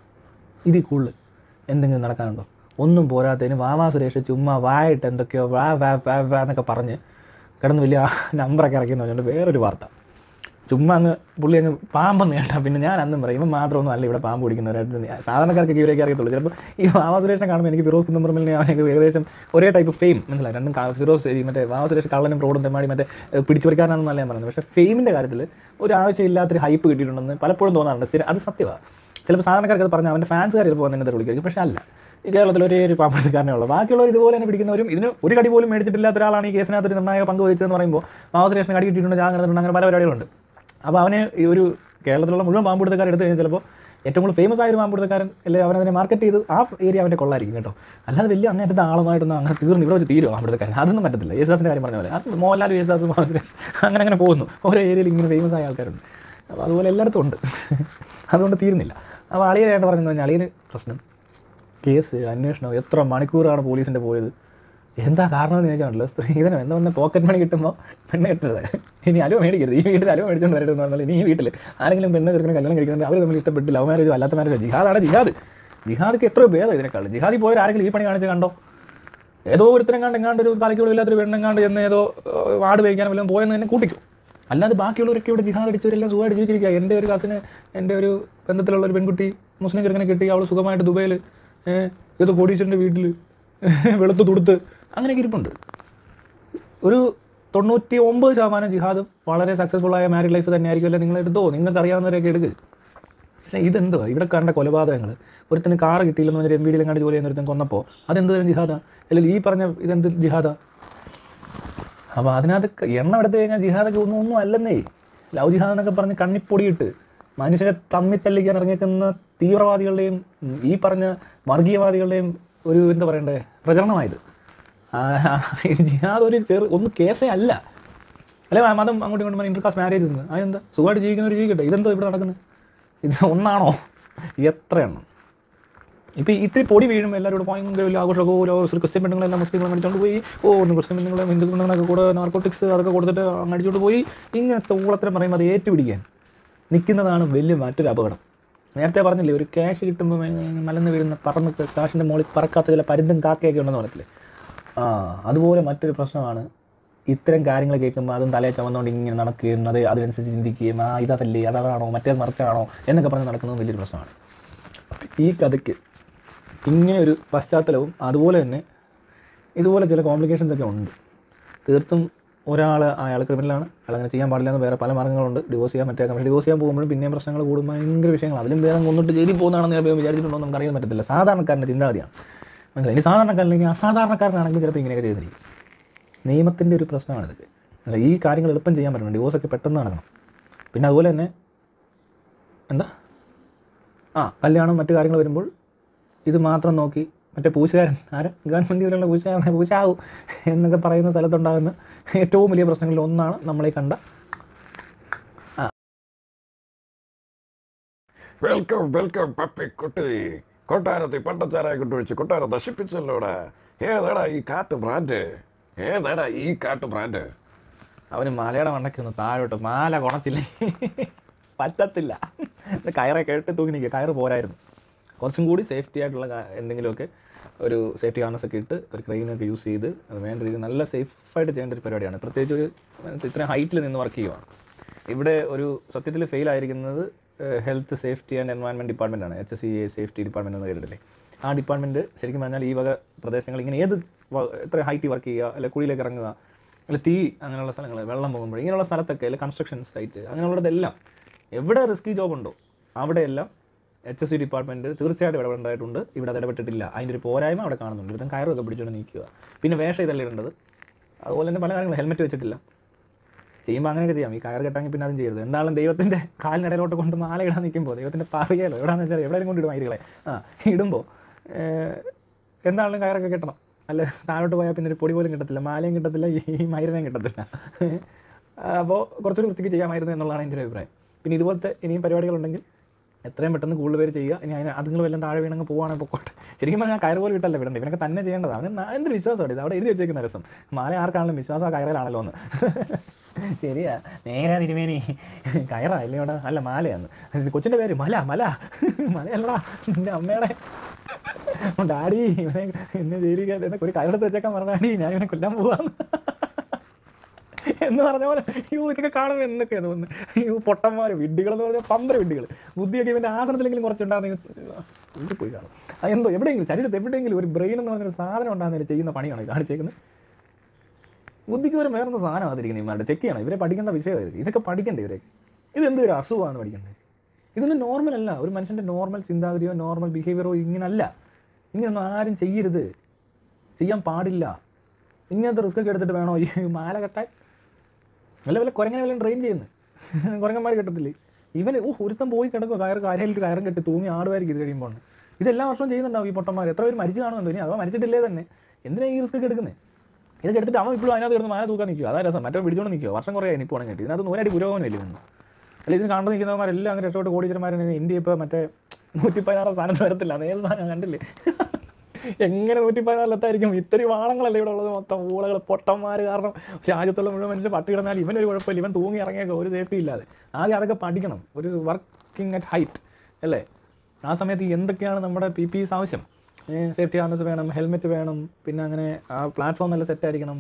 ഇതിൽ കൂടുതൽ എന്തെങ്കിലും നടക്കാനുണ്ടോ ഒന്നും പോരാത്തതിന് വാവാ സുരേഷ് ചുമ്മാ വായിട്ട് എന്തൊക്കെയോ വാ വാ വാ വാ എന്നൊക്കെ പറഞ്ഞ് കിടന്ന് വലിയ നമ്പറൊക്കെ ഇറക്കിയെന്ന് പറഞ്ഞുകൊണ്ട് വേറൊരു വാർത്ത ചുമ്മാ അങ്ങ് പുള്ളി അങ്ങ് പാമ്പെന്ന് കേട്ടാ പിന്നെ ഞാൻ അന്നും പറയും ഇവൻ മാത്രമൊന്നും അല്ല ഇവിടെ പാമ്പ് പിടിക്കുന്നവരായിട്ട് ഞാൻ- സാധാരണക്കാർക്ക് ഇവരൊക്കെ അറിയത്തുള്ളൂ ചിലപ്പോൾ ഈ വാവാ സുരേഷിനെ കാണുമ്പോൾ എനിക്ക് ഫിറോസ് കുന്നമ്പറമ്പിലിനെ അവനൊക്കെ ഏകദേശം ഒരേ ടൈപ്പ് ഫെയിം മനസ്സിലായി രണ്ടും കാ- ഫിറോസ് ഈ മറ്റേ വാവാ സുരേഷ് കള്ളനും റോഡും തെമ്മാടി മറ്റേ ഏഹ്, പിടിച്ചുപറിക്കാനാണെന്നല്ല ഞാൻ പറയുന്നത് പക്ഷേ ഫെയിമിൻ്റെ കാര്യത്തിൽ ഒരു ആവശ്യമില്ലാത്തൊരു ഹൈപ്പ് കിട്ടിയിട്ടുണ്ടെന്ന് പലപ്പോഴും തോന്നാറുണ്ട് സ്ഥിരം അത് സത്യമാണ് ചിലപ്പോൾ സാധാരണക്കാർക്ക് അത് പറഞ്ഞാൽ അവൻ്റെ ഫാൻസുകാർ ചിലപ്പോൾ വന്നിട്ട് വിളിക്കും പക്ഷേ അല്ല ഈ കേരളത്തിൽ ഒരേ ഒരു പാമ്പടിക്കാരനേ ഉള്ളൂ ബാക്കിയുള്ളവർ ഇതുപോലെ തന്നെ പിടിക്കുന്നവരും ഇതിന് ഒരു കടി പോലും മേടിച്ചിട്ടില്ലാത്ത ഒരാളാണ് ഈ കേസിനകത്ത് ഒരു നിർണായക പങ്ക് വഹിച്ചതെന്ന് പറയുമ്പോൾ മാവസ് സ്റ്റേഷൻ കടി കിട്ടിയിട്ടുണ്ട് ഞാൻ കിടന്നിട്ടുണ്ട് അങ്ങനെ പല പരിപാടികളുണ്ട് അപ്പോൾ അവന് ഈ ഒരു കേരളത്തിലുള്ള മുഴുവൻ പാമ്പുപിടുത്തക്കാർ എടുത്ത് കഴിഞ്ഞാൽ ചിലപ്പോൾ ഏറ്റവും കൂടുതൽ ഫേമസ് ആയ ഒരു പാമ്പുപിടുത്തക്കാരൻ അല്ലെങ്കിൽ അവനതിനെ മാർക്കറ്റ് ചെയ്ത് ആ ഏരിയ അവൻ്റെ കൊള്ളായിരിക്കും കേട്ടോ അല്ലാതെ വലിയ അങ്ങനത്തെ ആളമായിട്ടൊന്നും അങ്ങനെ തീർന്ന് ഇവിടെ വെച്ച് തീരുമോ പാമ്പുപിടുത്തക്കാരൻ അതൊന്നും പറ്റത്തില്ല യേശുദാസിൻ്റെ കാര്യം പറഞ്ഞ പോലെ അത് മോഹൻലാൽ യേശുദാസ് മാവസ് അങ്ങനെ അങ്ങനെ പോകുന്നു ഓരോ ഏരിയയിൽ ഇങ്ങനെ ഫേമസ് ആയ ആൾക്കാരുണ്ട് അപ്പോൾ അതുപോലെ എല്ലായിടത്തും ഉണ്ട് അതുകൊണ്ട് തീരുന്നില്ല അപ്പോൾ അളിയനായിട്ട് പറഞ്ഞു കഴിഞ്ഞാൽ അളിയന് പ്രശ്നം കേസ് അന്വേഷണം എത്ര മണിക്കൂറാണ് പോലീസിൻ്റെ പോയത് എന്താ കാരണം എന്ന് ചോദിച്ചാണല്ലോ സ്ത്രീധനം എന്താ പറഞ്ഞാൽ പോക്കറ്റ് മണി കിട്ടുമ്പോൾ പെണ്ണ് കെട്ടരുത് ഇനി അലോ മേടിക്കരുത് ഈ വീട്ടിൽ അലോ മേടിച്ചുകൊണ്ട് വരരുതെന്ന് പറഞ്ഞാൽ ഇനി ഈ വീട്ടിൽ ആരെങ്കിലും പെണ്ണ് ചെറുക്കനെ കല്യാണം കഴിക്കുന്നത് അവർ തമ്മിൽ ഇഷ്ടപ്പെട്ട് ലവ് മാരേജോ അല്ലാത്ത മാരേജോ ജിഹാദാണ് ജിഹാദ് ജിഹാദിക്ക് എത്ര ഭേദം ഇതിനേക്കാൾ ജിഹാദി പോയവർ ആരെങ്കിലും ഈ പണി കാണിച്ച് കണ്ടോ ഏതോ ഒരുത്തരം കണ്ട് എങ്ങാണ്ട് ഒരു തലയ്ക്കുള്ള ഇല്ലാത്തൊരു പെണ്ണെങ്ങാണ്ട് എന്ന് ഏതോ ഏഹ്, വാട് വയ്ക്കാനും വല്ലതും പോയെന്ന് തന്നെ കൂട്ടിക്കും അല്ലാതെ ബാക്കിയുള്ളവരൊക്കെ ഇവിടെ ജിഹാദ് അടിച്ചവരെല്ലാം സുഖമായിട്ട് ജീവിച്ചിരിക്കുക എൻ്റെ ഒരു കസിന് എൻ്റെ ഒരു ബന്ധത്തിലുള്ള ഒരു പെൺകുട്ടി മുസ്ലിം ചെറുക്കനെ കിട്ടി അവൾ സുഖമായിട്ട് ദുബൈയിൽ ഏതോ കോടീശ്വരൻ്റെ വീട്ടിൽ വെളുത്ത് തുടുത്ത് അങ്ങനെയൊക്കെ ഇരിപ്പുണ്ട് ഒരു തൊണ്ണൂറ്റി ഒമ്പത് ശതമാനം ജിഹാദും വളരെ സക്സസ്ഫുൾ ആയ മാരീഡ് ലൈഫ് തന്നെയായിരിക്കുമല്ലോ നിങ്ങൾ എടുത്തോ നിങ്ങൾക്ക് അറിയാവുന്നവരൊക്കെ എടുക്ക് പക്ഷേ ഇതെന്തുവാ ഇവിടെ കണ്ട കൊലപാതകങ്ങൾ ഒരുത്തിന് കാറ് കിട്ടിയില്ലെന്ന് പറഞ്ഞാൽ എം ബി ഡിയിലും കണ്ട് ജോലി ചെയ്യുന്ന ഒരുത്തൻ കൊന്നപ്പോൾ അതെന്ത് തരം ജിഹാദാ അല്ലെങ്കിൽ ഈ പറഞ്ഞ ഇതെന്ത് ജിഹാദാ അപ്പോൾ അതിനകത്ത് ക- എണ്ണം എടുത്തു കഴിഞ്ഞാൽ ജിഹാദൊക്കെ ഒന്നും ഒന്നും അല്ലെന്നേ ലവ് ജിഹാദ് എന്നൊക്കെ പറഞ്ഞ് കണ്ണിപ്പൊടിയിട്ട് മനുഷ്യരെ തമ്മിൽ തല്ലിക്കാൻ ഇറങ്ങിയേക്കുന്ന തീവ്രവാദികളുടെയും ഉം, ഈ പറഞ്ഞ വർഗീയവാദികളുടെയും ഒരു എന്താ പറയണ്ടേ പ്രചരണമായത് ആ, ഈ ജിഹാദ് ഒരു ചെറു ഒന്നും കേസേ അല്ല അല്ലെ മതം അങ്ങോട്ടും ഇങ്ങോട്ടും ഇന്റർ കാസ്റ്റ് മാരേജ് അതെന്താ സുഖമായിട്ട് ജീവിക്കുന്നവർ ജീവിക്കട്ടെ ഇതെന്തോ ഇവിടെ നടക്കുന്നത് ഇത് ഒന്നാണോ എത്ര എണ്ണം ഇപ്പം ഇത്തിരി പൊടി വീഴും എല്ലാവരും ഭയങ്കര വലിയ ആഘോഷമൊക്കെ ഓരോ ഒരു ക്രിസ്ത്യൻ പെണ്ണുങ്ങളെല്ലാം മുസ്ലിങ്ങളെ മേടിച്ചുകൊണ്ട് പോയി ഓ ഒന്ന് ക്രിസ്ത്യൻ പെണ്ണുങ്ങളെ ഹിന്ദു പെണ്ണുങ്ങളൊക്കെ കൂടെ നാർക്കോട്ടിക്സ് അതൊക്കെ കൊടുത്തിട്ട് അങ്ങ് അടിച്ചുകൊണ്ട് പോയി ഇങ്ങനത്തെ ഊളത്തരം പറയുമ്പോൾ അത് ഏറ്റുപിടിക്കാൻ നിൽക്കുന്നതാണ് വലിയ മറ്റൊരു അപകടം നേരത്തെ പറഞ്ഞില്ലേ ഒരു ക്യാഷ് കിട്ടുമ്പോൾ മലന്ന് വീഴുന്ന പറന്ന് കാശിൻ്റെ മുകളിൽ പറക്കാത്ത ചില പരുന്തും കാക്കയൊക്കെ ഉണ്ടെന്ന് പറഞ്ഞില്ലേ ആ അതുപോലെ മറ്റൊരു പ്രശ്നമാണ് ഇത്തരം കാര്യങ്ങൾ കേൾക്കുമ്പോൾ അതും തലയെ ചുമന്നുകൊണ്ട് ഇങ്ങനെ നടക്കുകയും അത് അതിനനുസരിച്ച് ചിന്തിക്കുകയും ആ ഇതല്ലേ അതാണോ മറ്റേത് മറിച്ചാണോ എന്നൊക്കെ പറഞ്ഞ് നടക്കുന്നത് വലിയൊരു പ്രശ്നമാണ് ഈ കഥയ്ക്ക് ഇങ്ങനെ ഒരു പശ്ചാത്തലവും അതുപോലെ തന്നെ ഇതുപോലെ ചില കോംപ്ലിക്കേഷൻസ് ഒക്കെ ഉണ്ട് തീർത്തും ഒരാൾ അയാൾ ക്രിമിനലാണ് അയാൾ അങ്ങനെ ചെയ്യാൻ പാടില്ല എന്ന് വേറെ പല മാർഗ്ഗങ്ങളുണ്ട് ഡിവോഴ്സ് ചെയ്യാൻ മറ്റേ പക്ഷേ ഡിവോഴ്സ് ചെയ്യാൻ പോകുമ്പോഴും പിന്നെയും പ്രശ്നങ്ങൾ കൂടും ഭയങ്കര വിഷയങ്ങൾ അതിലും വേറെ കൊന്നിട്ട് ജയിലിൽ പോകുന്നതാണെന്ന് ഞാൻ വിചാരിച്ചിട്ടുണ്ടോ എന്ന് നമുക്ക് അറിയാൻ പറ്റത്തില്ല സാധാരണക്കാരൻ്റെ ചിന്താഗതിയാണ് മനസ്സിലായി ഇനി സാധാരണക്കാരനെങ്കിൽ അസാധാരണക്കാരനാണെങ്കിൽ ചിലപ്പോൾ ഇങ്ങനെയൊക്കെ ചെയ്തിരിക്കും നിയമത്തിൻ്റെ ഒരു പ്രശ്നമാണ് ഇതൊക്കെ അല്ല ഈ കാര്യങ്ങൾ എളുപ്പം ചെയ്യാൻ പറ്റണം ഡിവോഴ്സൊക്കെ പെട്ടെന്ന് നടക്കണം പിന്നെ അതുപോലെ തന്നെ എന്താ ആ കല്യാണം മറ്റു കാര്യങ്ങൾ വരുമ്പോൾ ഇത് മാത്രം നോക്കി മറ്റേ പൂശുകാരൻ ആര് ഗവൺമെൻറ് ഇതിലുള്ള പൂശുകാരനെ പൂശാവൂ എന്നൊക്കെ പറയുന്ന സ്ഥലത്തുണ്ടാകുന്ന ഏറ്റവും വലിയ പ്രശ്നങ്ങളിൽ ഒന്നാണ് നമ്മളീ കണ്ട
വെൽക്കം വെൽക്കം പപ്പി കുട്ടി കൊട്ടാരത്തിൽ പണ്ടച്ചാരായ കൊണ്ടുവച്ച് കൊട്ടാരം നശിപ്പിച്ചല്ലോടാ ഏതാടാ ഈ കാട്ട് ബ്രാൻഡ് ഏതാടാ ഈ കാട്ട് ബ്രാൻഡ്
അവന് മലയുടെ മണ്ടയ്ക്ക് ഒന്ന് താഴോട്ട് മാല കുണച്ചില്ലേ പറ്റത്തില്ല ഇത് കയറെ കേട്ട് തൂങ്ങി നിൽക്കുക കയറ് പോരായിരുന്നു കുറച്ചും കൂടി സേഫ്റ്റി ആയിട്ടുള്ള കാ- എന്തെങ്കിലുമൊക്കെ ഒരു സേഫ്റ്റി ഹാർനസ് ഒക്കെ ഇട്ട് ഒരു ക്രെയിനൊക്കെ യൂസ് ചെയ്ത് അത് വേണ്ട രീതിയിൽ നല്ല സേഫായിട്ട് ചെയ്യേണ്ട ഒരു പരിപാടിയാണ് പ്രത്യേകിച്ച് ഒരു ഇത്രയും ഹൈറ്റിൽ നിന്ന് വർക്ക് ചെയ്യുവാണ് ഇവിടെ ഒരു സത്യത്തിൽ ഫെയിൽ ആയിരിക്കുന്നത് health safety and environment department ആണ് H S C A safety department എന്ന് കേട്ടിട്ടില്ലേ ആ ഡിപ്പാർട്ട്മെൻറ്റ് ശരിക്കും പറഞ്ഞാൽ ഈ വക പ്രദേശങ്ങൾ ഇങ്ങനെ ഏത് വ- എത്ര ഹൈറ്റിൽ വർക്ക് ചെയ്യുക അല്ലെങ്കിൽ കുഴിയിലേക്ക് ഇറങ്ങുക അല്ല തീ അങ്ങനെയുള്ള സ്ഥലങ്ങൾ വെള്ളം പോകുമ്പോൾ ഇങ്ങനെയുള്ള സ്ഥലത്തൊക്കെ അല്ലെ കൺസ്ട്രക്ഷൻ സൈറ്റ് അങ്ങനെയുള്ളതെല്ലാം എവിടെ റിസ്കി ജോബ് ഉണ്ടോ അവിടെയെല്ലാം എച്ച് എസ് സി ഡിപ്പാർട്ട്മെൻറ്റ് തീർച്ചയായിട്ടും ഇടപെടേണ്ടതായിട്ടുണ്ട് ഇവിടെ അത് ഇടപെട്ടിട്ടില്ല അതിൻ്റെ ഒരു പോരായ്മ അവിടെ കാണുന്നുണ്ട് ഇവിടുത്തെ കയറൊക്കെ പിടിച്ചുകൊണ്ട് നിൽക്കുക പിന്നെ വേഷം ഇതല്ലേ ഇടേണ്ടത് അതുപോലെ തന്നെ പല കാര്യങ്ങളും ഹെൽമെറ്റ് വെച്ചിട്ടില്ല ചെയ്യുമ്പോൾ അങ്ങനെയൊക്കെ ചെയ്യാം ഈ കയർ കെട്ടാങ്കിൽ പിന്നെ അതും ചെയ്യരുത് എന്തായാലും ദൈവത്തിൻ്റെ കാലിനിടയിലോട്ട് കൊണ്ട് മാല ഇടാൻ നിൽക്കുമ്പോൾ ദൈവത്തിൻ്റെ പറയലോ എവിടെയാണെന്ന് വെച്ചാൽ എവിടെയും കൊണ്ട് ഇടും മൈരുകളെ ആ ഇടുമ്പോൾ എന്താണെങ്കിലും കയറൊക്കെ കെട്ടണം അല്ല താഴോട്ട് പോയാൽ പിന്നെ ഒരു പൊടി പോലും കിട്ടത്തില്ല മാലയും കിട്ടത്തില്ല ഈ മൈരനെയും കിട്ടത്തില്ല അപ്പോൾ കുറച്ചുകൂടി വൃത്തിക്ക് ചെയ്യാമായിരുന്നു എന്നുള്ളതാണ് എൻ്റെ ഒരു അഭിപ്രായം പിന്നെ ഇതുപോലത്തെ ഇനിയും പരിപാടികളുണ്ടെങ്കിൽ എത്രയും പെട്ടെന്ന് കൂടുതൽ പേര് ചെയ്യുക ഇനി അതിന് അതുങ്ങൾ വല്ലതും താഴെ വീണങ്ങ് പോവാണെങ്കിൽ പൊക്കോട്ടെ ശരിക്കും പറഞ്ഞാൽ കയറ് പോലും ഇട്ടല്ല വിടണ്ടേ ഇവനൊക്കെ തന്നെ ചെയ്യേണ്ടത് അവന് ന- എന്തൊരു വിശ്വാസമാണ് ഇത് അവിടെ എഴുതി വെച്ചേക്കുന്ന രസം മാല ആർക്കാണെങ്കിലും വിശ്വാസം ആ കയറിലാണല്ലോ എന്ന് ശരിയാ നേരെ തിരുമേനി കയറാ ഇല്ലയോടാ അല്ല മാലയാണ് കൊച്ചിൻ്റെ പേര് മല മല മലയല്ലടാ എൻ്റെ അമ്മയുടെ ഡാഡി ഇവനെ എന്നെ ജയിലിൽ എന്നൊക്കെ ഒരു കയറെടുത്ത് വെച്ചേക്കാൻ പറഞ്ഞ ഡാഡി ഞാൻ ഇവനെ കൊല്ലാൻ പോവാന്ന് എന്ന് പറഞ്ഞ പോലെ അയ്യോ ഇതൊക്കെ കാണുമ്പോൾ എന്നൊക്കെയാണ് തോന്നുന്നത് അയ്യോ പൊട്ടന്മാർ വിഡ്ഢികൾ എന്ന് പറഞ്ഞാൽ പമ്പര വിഡ്ഢികൾ ബുദ്ധിയൊക്കെ ഇവൻ്റെ ആസനത്തിലെങ്കിലും കുറച്ചുണ്ടാകുന്ന പോയി കാണും അത് എന്തോ എവിടെയെങ്കിലും ശരീരത്ത് എവിടെയെങ്കിലും ഒരു ബ്രെയിൻ എന്ന് പറഞ്ഞൊരു സാധനം ഉണ്ടാകുന്നതിന് ചെയ്യുന്ന പണിയാണ് ഈ കാണിച്ചേക്കുന്നത് ബുദ്ധിക്ക് വരെ വേറൊന്ന് സാധനം അതിരിക്കുന്നത് ഇവരുടെ ചെക്ക് ചെയ്യണം ഇവരെ പഠിക്കേണ്ട വിഷയമായിരിക്കും ഇതൊക്കെ പഠിക്കണ്ടേ ഇവരൊക്കെ ഇത് എന്തൊരു അസുഖമാണ് പഠിക്കേണ്ടത് ഇതൊന്നും നോർമൽ അല്ല ഒരു മനുഷ്യൻ്റെ നോർമൽ ചിന്താഗതിയോ നോർമൽ ബിഹേവിയറോ ഇങ്ങനല്ല ഇങ്ങനൊന്നും ആരും ചെയ്യരുത് ചെയ്യാൻ പാടില്ല ഇങ്ങനത്തെ റിസ്ക് ഒക്കെ എടുത്തിട്ട് വേണോ ഈ മാല കെട്ടാൻ വല്ല വല്ല കുരങ്ങനെ വല്ലതും ട്രെയിൻ ചെയ്യുന്നത് കുരങ്ങന്മാർ കെട്ടത്തില്ലേ ഇവന് ഓ ഒരുത്തം പോയി കിടക്കുക കയറ് കാര്യമായിട്ട് കയറും കെട്ടി തൂങ്ങി ആടുമായിരിക്കും ഇത് കഴിയുമ്പോൾ ഇതെല്ലാ വർഷവും ചെയ്യുന്നുണ്ടാവും ഈ പൊട്ടന്മാർ എത്ര പേര് മരിച്ചു കാണുമെന്ന് ഇനി അഥവാ മരിച്ചിട്ടില്ലേ തന്നെ എന്തിനാണ് ഈ റിസ്ക് ഒക്കെ എടുക്കുന്നത് ഇതൊക്കെ എടുത്തിട്ട് അവൻ ഇപ്പോഴും അതിനകത്ത് കിടന്ന് മാല തൂക്കാൻ നിൽക്കുക അതാ രസം മറ്റോ പിടിച്ചോണ്ട് നിൽക്കുക വർഷം കുറേ ഇനി പോകണം കേട്ടി ഇതിനകത്ത് നൂലടി പുരോഗമനമില്ല ഒന്നും അല്ല ഇതിന് കണ്ടു നിൽക്കുന്നവന്മാരെല്ലാം അങ്ങനെ രക്ഷപ്പെട്ട് കോടീശ്വരന്മാരെ ഇന്ത്യ ഇപ്പോൾ മറ്റേ നൂറ്റി പതിനാറ് സ്ഥാനത്ത് വരത്തില്ല അത് ഏത് സാധനം കണ്ടില്ലേ എങ്ങനെ നൂറ്റി പതിനാറിലെത്തായിരിക്കും ഇത്രയും വാളങ്ങളല്ലേ ഇവിടെ ഉള്ളത് മൊത്തം ഊളകൾ പൊട്ടന്മാർ കാരണം രാജ്യത്തുള്ള മുഴുവൻ മനുഷ്യർ പട്ടി കിടന്നാൽ ഇവനൊരു കുഴപ്പമില്ല ഇവൻ തൂങ്ങി ഇറങ്ങിയൊക്കെ ഒരു സേഫ്റ്റി ഇല്ലാതെ ആദ്യം അതൊക്കെ പഠിക്കണം ഒരു വർക്കിംഗ് അറ്റ് ഹൈറ്റ് അല്ലേ ആ സമയത്ത് എന്തൊക്കെയാണ് നമ്മുടെ പി പി ആവശ്യം സേഫ്റ്റി ഹാർനസ് വേണം ഹെൽമെറ്റ് വേണം പിന്നെ അങ്ങനെ ആ പ്ലാറ്റ്ഫോം നല്ല സെറ്റ് ആയിരിക്കണം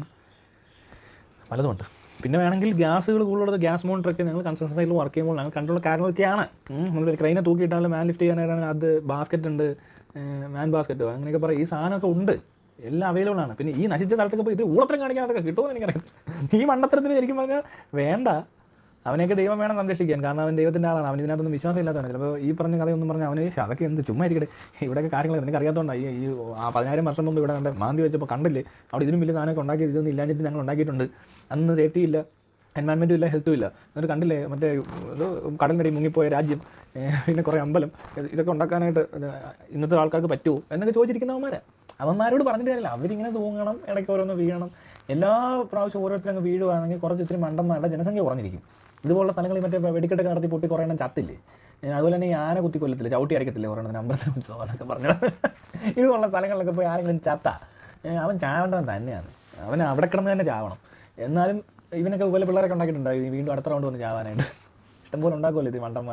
പലതുമുണ്ട് പിന്നെ വേണമെങ്കിൽ ഗ്യാസുകൾ കൂടുതലുള്ളത് ഗ്യാസ് മോണിറ്ററൊക്കെ ഞങ്ങൾ കൺസ്ട്രക്ഷൻ സൈറ്റിൽ വർക്ക് ചെയ്യുമ്പോൾ ഞങ്ങൾ കണ്ടുള്ള കാര്യങ്ങളൊക്കെയാണ് നമ്മൾ ക്രെയിനെ തൂക്കിയിട്ടാലും മാൻ ലിഫ്റ്റ് ചെയ്യാനായിട്ടാണ് അത് ബാസ്ക്കറ്റ് ഉണ്ട് മാൻ ബാസ്ക്കറ്റ് അങ്ങനെയൊക്കെ പറയും ഈ സാധനമൊക്കെ ഉണ്ട് എല്ലാം അവൈലബിൾ ആണ് പിന്നെ ഈ നശിച്ച സ്ഥലത്തൊക്കെ പോയി ഇത് ഊളത്തരം കാണിക്കാൻ അതൊക്കെ കിട്ടുമെന്ന് എനിക്കറിയാം ഈ മണ്ടത്തരത്തിന് ശരിക്കും പറഞ്ഞാൽ വേണ്ട അവനെയൊക്കെ ദൈവം വേണം സംരക്ഷിക്കാൻ കാരണം അവൻ ദൈവത്തിൻ്റെ ആളാണ് അവൻ ഇതിനകത്തൊന്നും വിശ്വാസം ഇല്ലാത്തതാണ് ചിലപ്പോൾ ഈ പറഞ്ഞ കഥയൊന്നും പറഞ്ഞാൽ അവന് "ശ്ശെ, അതൊക്കെ എന്ത് ചുമ്മാ ഇരിക്കട്ടെ ഇവിടെയൊക്കെ കാര്യങ്ങൾ നിനക്ക് അറിയാത്തതുകൊണ്ടാണ് ഈ ഈ ആ പതിനായിരം വർഷം മുമ്പ് ഇവിടെ കണ്ട് മാന്തി വെച്ചപ്പോൾ കണ്ടില്ലേ അവിടെ ഇതിനും വലിയ സാധനമൊക്കെ ഉണ്ടാക്കി ഇതൊന്നും ഇല്ലാഞ്ഞിട്ട് ഞങ്ങൾ ഉണ്ടാക്കിയിട്ടുണ്ട് അന്ന് സേഫ്റ്റി ഇല്ല എൻവയൺമെൻറ്റും ഇല്ല ഹെൽത്തും ഇല്ല എന്നിട്ട് കണ്ടില്ലേ മറ്റേ ഇത് കടലിനടി മുങ്ങിപ്പോയ രാജ്യം ഏഹ് പിന്നെ കുറേ അമ്പലം ഇത് ഇതൊക്കെ ഉണ്ടാക്കാനായിട്ട് ഇത് ഇന്നത്തെ ആൾക്കാർക്ക് പറ്റുമോ എന്നൊക്കെ ചോദിച്ചിരിക്കുന്നവന്മാരാ അവന്മാരോട് പറഞ്ഞിട്ട് കാര്യമില്ല അവരിങ്ങനെ തൂങ്ങണം ഇടയ്ക്ക് ഓരോന്ന് വീഴണം എല്ലാ പ്രാവശ്യം ഓരോരുത്തരും അങ്ങ് വീഴുവാണെങ്കിൽ കുറച്ച് ഇത്തിരി മണ്ടന്മാരുടെ ജനസംഖ്യ കുറഞ്ഞിരിക്കും ഇതുപോലുള്ള സ്ഥലങ്ങളിൽ മറ്റേ വെടിക്കെട്ടൊക്കെ നടത്തി പൊട്ടി കുറേ എണ്ണം ചത്തില്ലേ ഏഹ് അതുപോലെ തന്നെ ഈ ആന കുത്തി കൊല്ലത്തില്ല ചവിട്ടി അരക്കത്തില്ല കുറേ എണ്ണത്തിന് അമ്പലത്തിന് ഉത്സവം എന്നൊക്കെ പറഞ്ഞു ഇതുപോലുള്ള സ്ഥലങ്ങളിലൊക്കെ പോയി ആരെങ്കിലും ചത്ത ഏഹ് അവൻ ചാവേണ്ടവൻ തന്നെയാണ് അവൻ അവിടെ കിടന്ന് തന്നെ ചാവണം എന്നാലും ഇവനൊക്കെ പോലെ പിള്ളേരൊക്കെ ഉണ്ടാക്കിയിട്ടുണ്ടായി ഈ വീണ്ടും അടുത്ത റൗണ്ട് വന്ന് ചാവാനായിട്ട് ഇഷ്ടംപോലെ ഉണ്ടാക്കുമല്ലോ ഇത് മണ്ടന്മാർ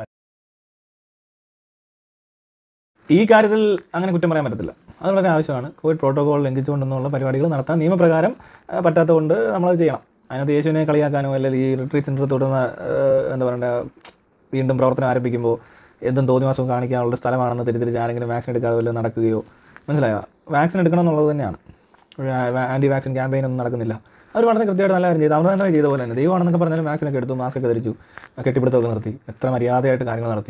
ഈ കാര്യത്തിൽ അങ്ങനെ കുറ്റം പറയാൻ പറ്റത്തില്ല അത് വളരെ ആവശ്യമാണ് കോവിഡ് പ്രോട്ടോകോൾ ലംഘിച്ചുകൊണ്ടെന്നുള്ള പരിപാടികൾ നടത്താൻ നിയമപ്രകാരം ആ, പറ്റാത്തതുകൊണ്ട് നമ്മളത് ചെയ്യണം അതിനകത്ത് യേശുവിനെ കളിയാക്കാനോ അല്ലെങ്കിൽ ഈ റിട്രീറ്റ് സെൻറ്റർ തുടർന്ന് എന്താ പറയണ്ട വീണ്ടും പ്രവർത്തനം ആരംഭിക്കുമ്പോൾ എന്തും തോന്നിവാസവും കാണിക്കാനുള്ള സ്ഥലമാണെന്ന് തിരിച്ചിരിച്ച് ആരെങ്കിലും വാക്സിൻ എടുക്കാതെ വല്ലതും നടക്കുകയോ മനസ്സിലായോ വാക്സിൻ എടുക്കണം എന്നുള്ളത് തന്നെയാണ് ആൻറ്റി വാക്സിൻ ക്യാമ്പയിൻ ഒന്നും നടക്കുന്നില്ല അവർ വളരെ കൃത്യമായിട്ട് നല്ല കാര്യം ചെയ്തു അവർ തന്നെ ചെയ്ത പോലെ തന്നെ ദൈവമാണെന്നൊക്കെ പറഞ്ഞാലും വാക്സിനൊക്കെ എടുത്തു മാസ്ക് ഒക്കെ ധരിച്ചു കെട്ടിപ്പിടുത്തമൊക്കെ നിർത്തി എത്ര മര്യാദയായിട്ട് കാര്യങ്ങൾ നടത്തി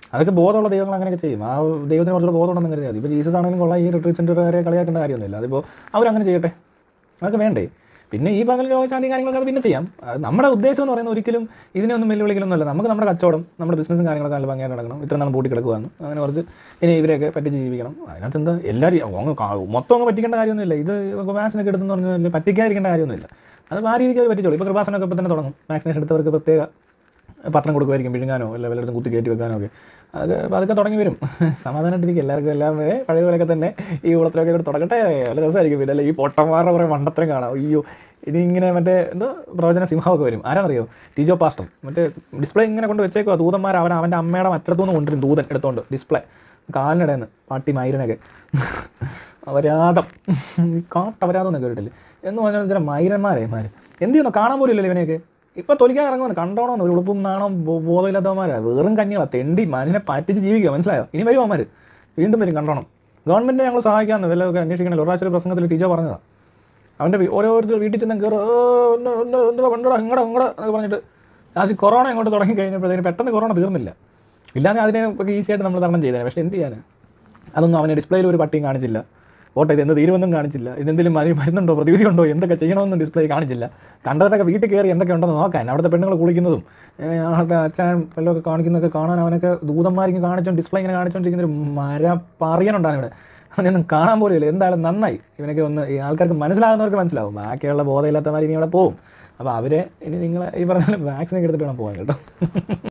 അതൊക്കെ ബോധമുള്ള ദൈവങ്ങൾ അങ്ങനെയൊക്കെ ചെയ്യും ആ ദൈവത്തിന് കുറച്ചുകൂടെ ബോധമുണ്ടെന്ന് കരുതിയാൽ മതി ഇപ്പോൾ ജീസസ് ആണെങ്കിലും കൊള്ളാം ഈ റിട്രീറ്റ് സെൻ്ററുകാരെ കളിയാക്കേണ്ട കാര്യമൊന്നുമില്ല അതിപ്പോൾ അവരങ്ങനെ ചെയ്യട്ടെ അതൊക്കെ വേണ്ടേ പിന്നെ ഈ പറഞ്ഞ രോഗശാന്തി കാര്യങ്ങളൊക്കെ അത് പിന്നെ ചെയ്യാം അത് നമ്മുടെ ഉദ്ദേശം എന്ന് പറയുന്നത് ഒരിക്കലും ഇതിനൊന്നും വെല്ലുവിളിക്കലൊന്നുമല്ല നമുക്ക് നമ്മുടെ കച്ചവടം നമ്മുടെ ബിസിനസ്സും കാര്യങ്ങളൊക്കെ നല്ല ഭംഗിയായിട്ട് നടക്കണം ഇത്ര നാൾ പൂട്ടി കിടക്കുവാന്ന് അങ്ങനെ കുറച്ച് ഇനി ഇവരെയൊക്കെ പറ്റിച്ച് ജീവിക്കണം അതിനകത്ത് എന്താ എല്ലാവരും അങ്ങ് കാ- മൊത്തം അങ്ങ് പറ്റിക്കേണ്ട കാര്യമൊന്നുമില്ല ഇത് വാക്സിനൊക്കെ എടുത്തെന്ന് പറഞ്ഞാൽ പറ്റിക്കാതിരിക്കേണ്ട കാര്യമൊന്നുമില്ല അത് ആ രീതിക്ക് അത് പറ്റിച്ചോളൂ ഇപ്പോൾ കൃപാസനൊക്കെ ഇപ്പോൾ തന്നെ തുടങ്ങും വാക്സിനേഷൻ എടുത്തവർക്ക് പ്രത്യേക പത്രം കൊടുക്കുമായിരിക്കും വിഴുങ്ങാനോ അല്ല വല്ലയിടത്തും കുത്തി കയറ്റി വെക്കാനോ ഒക്കെ അത് അപ്പോൾ അതൊക്കെ തുടങ്ങി വരും സമാധാനമായിട്ടിരിക്കും എല്ലാവർക്കും എല്ലാം ഏ, പഴയ പോലെയൊക്കെ തന്നെ ഈ കുളത്തിലൊക്കെ കൂടെ തുടങ്ങട്ടെ നല്ല രസമായിരിക്കും പിന്നെ അല്ല ഈ പൊട്ടന്മാരുടെ കുറേ മണ്ടത്തരം കാണാം അയ്യോ ഇനി ഇങ്ങനെ മറ്റേ എന്തോ പ്രവചന സിംഹമൊക്കെ വരും ആരാന്നറിയോ ടീജോ പാസ്റ്റർ മറ്റേ ഡിസ്പ്ലേ ഇങ്ങനെ കൊണ്ട് വെച്ചേക്കുക ദൂതന്മാർ അവൻ അവൻ്റെ അമ്മയുടെ മറ്റത്തുനിന്ന് കൊണ്ടുവരും ദൂതൻ എടുത്തോണ്ട് ഡിസ്പ്ലേ കാലിനിടയിൽ പാട്ടി മൈരനൊക്കെ അവരാധം കാട്ടവരാധം എന്നൊക്കെ കേട്ടില്ലേ എന്ന് പറഞ്ഞാൽ ചില മൈരന്മാരെ മാര് എന്ത് ചെയ്യുന്നു കാണാൻ പോലും ഇല്ലല്ലോ ഇവനെയൊക്കെ ഇപ്പൊ തൊലിക്കാൻ ഇറങ്ങുന്നു കണ്ടോണോ ഒരു ഉളുപ്പും നാണം ബോ- ബോധമില്ലാത്തവന്മാരാ വെറും കഞ്ഞികളാ തെണ്ടി മനുഷ്യനെ പറ്റിച്ച് ജീവിക്കുക മനസ്സിലായോ ഇനി വരും അവന്മാർ വീണ്ടും വരും കണ്ടോണം ഗവൺമെന്റിനെ ഞങ്ങൾ സഹായിക്കാമെന്ന് വല്ലതൊക്കെ അന്വേഷിക്കണല്ലോ ഒരു പ്രാവശ്യം ഒരു പ്രസംഗത്തിൽ ടീച്ചർ പറഞ്ഞതാ അവൻ്റെ വീ- ഓരോരുത്തർ വീട്ടിൽ ചെന്ന് കയറും എന്താ കൊണ്ടോടാ ഇങ്ങടെ ഇങ്ങടെ എന്നൊക്കെ പറഞ്ഞിട്ട് ലാസ്റ്റ് കൊറോണ അങ്ങോട്ട് തുടങ്ങി കഴിഞ്ഞപ്പോഴത്തേന് പെട്ടെന്ന് കൊറോണ തീർന്നില്ല ഇല്ലാതെ അതിനെ ഒക്കെ ഈസി ആയിട്ട് നമ്മൾ തരണം ചെയ്തേനെ പക്ഷേ എന്ത് ചെയ്യാൻ അതൊന്നും അവനെ ഡിസ്പ്ലേയിൽ ഒരു പട്ടിയും കാണിച്ചില്ല ഓട്ടെ ഇത് എന്ത് തീരുവെന്നും കാണിച്ചില്ല ഇതെന്തെങ്കിലും മരി മരുന്നുണ്ടോ പ്രതിവിധി ഉണ്ടോ എന്തൊക്കെ ചെയ്യണമെന്നും ഡിസ്പ്ലേ കാണിച്ചില്ല കണ്ടവരൊക്കെ വീട്ടിൽ കയറി എന്തൊക്കെ ഉണ്ടെന്ന് നോക്കാൻ അവിടുത്തെ പെണ്ണുങ്ങൾ കുളിക്കുന്നതും ഏ, അവിടുത്തെ അച്ഛൻ വല്ലതൊക്കെ കാണിക്കുന്നതൊക്കെ കാണാൻ അവനൊക്കെ ദൂതന്മാരിങ്ങനെ കാണിച്ചോ ഡിസ്പ്ലേ ഇങ്ങനെ കാണിച്ചുകൊണ്ടിരിക്കുന്ന ഒരു മര പറയനുണ്ടാണ് ഇവിടെ അവനൊന്നും കാണാൻ പോലും ഇല്ല എന്തായാലും നന്നായി ഇവനൊക്കെ ഒന്ന് ഈ ആൾക്കാർക്ക് മനസ്സിലാകുന്നവർക്ക് മനസ്സിലാവും ബാക്കിയുള്ള ബോധമില്ലാത്തമാർ ഇനി അവിടെ പോകും അപ്പോൾ അവരെ ഇനി നിങ്ങൾ ഈ പറഞ്ഞ വാക്സിനൊക്കെ എടുത്തിട്ട് വേണം പോകാൻ കേട്ടോ